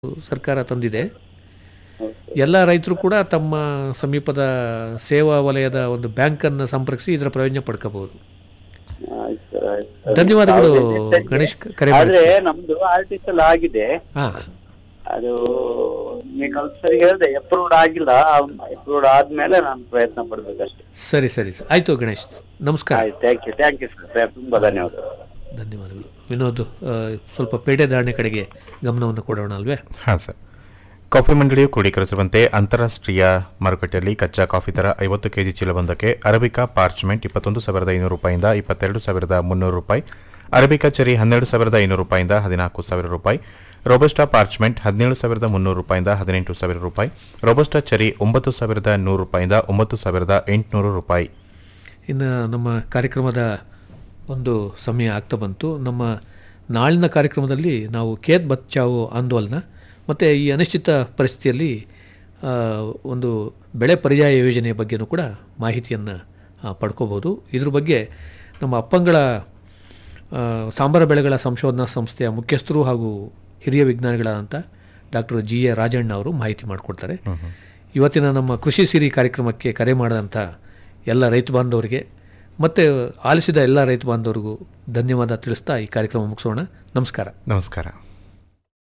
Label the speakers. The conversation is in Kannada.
Speaker 1: ಸರ್ಕಾರ ತಂದಿದೆ ಎಲ್ಲ ರೈತರು ಕೂಡ ತಮ್ಮ ಸಮೀಪದ ಸೇವಾ ವಲಯದ ಒಂದು ಬ್ಯಾಂಕನ್ನು ಸಂಪರ್ಕಿಸಿ ಇದರ ಪ್ರಯೋಜನ ಪಡ್ಕೋಬಹುದು
Speaker 2: ಆಯ್ತು ಸರ್, ಆಯ್ತು ಸರ್.
Speaker 1: ಧನ್ಯವಾದಗಳು
Speaker 2: ನಾವು ನಿರ್ಧರಿಸಿದ್ವಿ.
Speaker 1: ಗಣೇಶ್ ಕರೆ
Speaker 2: ಆದ್ರೆ
Speaker 1: ಮಾಡಿ
Speaker 2: ನಮ್ದು ಆರ್ಟಿಕಲ್ ಆಗಿದೆ
Speaker 1: ಹಾ
Speaker 2: ಅದು ನೀವು ಕಲ್ ಸರಿ ಹೇಳಿದೆ ಅಪ್ರೂವ್ಡ್ ಆಗಿಲ್ಲ ಅಪ್ರೂವ್ಡ್ ಆದ್ಮೇಲೆ ನಾನು ಪ್ರಯತ್ನ ಪಡ್ಬೇಕಷ್ಟೇ
Speaker 1: ಸರಿ ಸರಿ ಸರ್ ಆಯ್ತು ಗಣೇಶ್ ನಮಸ್ಕಾರ
Speaker 2: ಆಯ್ತು thank you thank you sir ತುಂಬಾ ಧನ್ಯವಾದಗಳು
Speaker 1: ಧನ್ಯವಾದಗಳು ವಿನೋದ್ ಆ, ಸ್ವಲ್ಪ ಪೇಟೆ ಧಾರಣೆ ಕಡೆಗೆ ಗಮನವನ್ನು ಕೊಡೋಣ ಅಲ್ವೇ
Speaker 3: ಹಾಂ ಸರ್ ಕಾಫಿ ಮಂಡಳಿಯು ಕ್ರೋಢೀಕರಿಸಿರುವಂತೆ ಅಂತಾರಾಷ್ಟ್ರೀಯ ಮಾರುಕಟ್ಟೆಯಲ್ಲಿ ಕಚ್ಚಾ ಕಾಫಿ ದರ ಐವತ್ತು ಕೆಜಿ ಚೀಲವೊಂದಕ್ಕೆ ಅರಬಿಕಾ ಪಾರ್ಚ್ಮೆಂಟ್ ಇಪ್ಪತ್ತೊಂದು ಸಾವಿರದ ಐನೂರು ರೂಪಾಯಿಂದ ಇಪ್ಪತ್ತೆರಡು ಸಾವಿರದ ಮುನ್ನೂರು ರೂಪಾಯಿ ಅರಬಿಕಾ ಚೆರಿ ಹನ್ನೆರಡು ಸಾವಿರದ ಐನೂರು ರೂಪಾಯಿಂದ ಹದಿನಾಲ್ಕು ಸಾವಿರ ರೂಪಾಯಿ ರೋಬಸ್ಟಾ ಪಾರ್ಚ್ಮೆಂಟ್ ಹದಿನೇಳು ಸಾವಿರದ ಮುನ್ನೂರು ರೂಪಾಯಿಂದ ಹದಿನೆಂಟು ಸಾವಿರ ರೂಪಾಯಿ ರೋಬಸ್ಟಾ ಚೆರಿ ಒಂಬತ್ತು ಸಾವಿರದ ನೂರು ರೂಪಾಯಿಂದ ಒಂಬತ್ತು ಸಾವಿರದ ಎಂಟುನೂರು ರೂಪಾಯಿ
Speaker 1: ಇನ್ನು ನಮ್ಮ ಕಾರ್ಯಕ್ರಮದ ಒಂದು ಸಮಯ ಆಗ್ತಾ ಬಂತು ನಮ್ಮ ನಾಳಿನ ಕಾರ್ಯಕ್ರಮದಲ್ಲಿ ನಾವು ಖೇತ್ ಬಚಾವೋ ಆಂದೋಲನ ಮತ್ತು ಈ ಅನಿಶ್ಚಿತ ಪರಿಸ್ಥಿತಿಯಲ್ಲಿ ಆ, ಒಂದು ಬೆಳೆ ಪರ್ಯಾಯ ಯೋಜನೆಯ ಬಗ್ಗೆನೂ ಕೂಡ ಮಾಹಿತಿಯನ್ನು ಪಡ್ಕೋಬೋದು ಇದ್ರ ಬಗ್ಗೆ ನಮ್ಮ ಅಪ್ಪಂಗಳ ಆ, ಸಾಂಬಾರ ಬೆಳೆಗಳ ಸಂಶೋಧನಾ ಸಂಸ್ಥೆಯ ಮುಖ್ಯಸ್ಥರು ಹಾಗೂ ಹಿರಿಯ ವಿಜ್ಞಾನಿಗಳಾದಂಥ ಡಾಕ್ಟರ್ ಜಿ ಎ ರಾಜಣ್ಣ ಅವರು ಮಾಹಿತಿ ಮಾಡಿಕೊಡ್ತಾರೆ ಇವತ್ತಿನ ನಮ್ಮ ಕೃಷಿ ಸಿರಿ ಕಾರ್ಯಕ್ರಮಕ್ಕೆ ಕರೆ ಮಾಡಿದಂಥ ಎಲ್ಲ ರೈತ ಬಾಂಧವರಿಗೆ ಮತ್ತು ಆಲಿಸಿದ ಎಲ್ಲ ರೈತ ಬಾಂಧವರಿಗೂ ಧನ್ಯವಾದ ತಿಳಿಸ್ತಾ ಈ ಕಾರ್ಯಕ್ರಮ ಮುಗಿಸೋಣ ನಮಸ್ಕಾರ
Speaker 3: ನಮಸ್ಕಾರ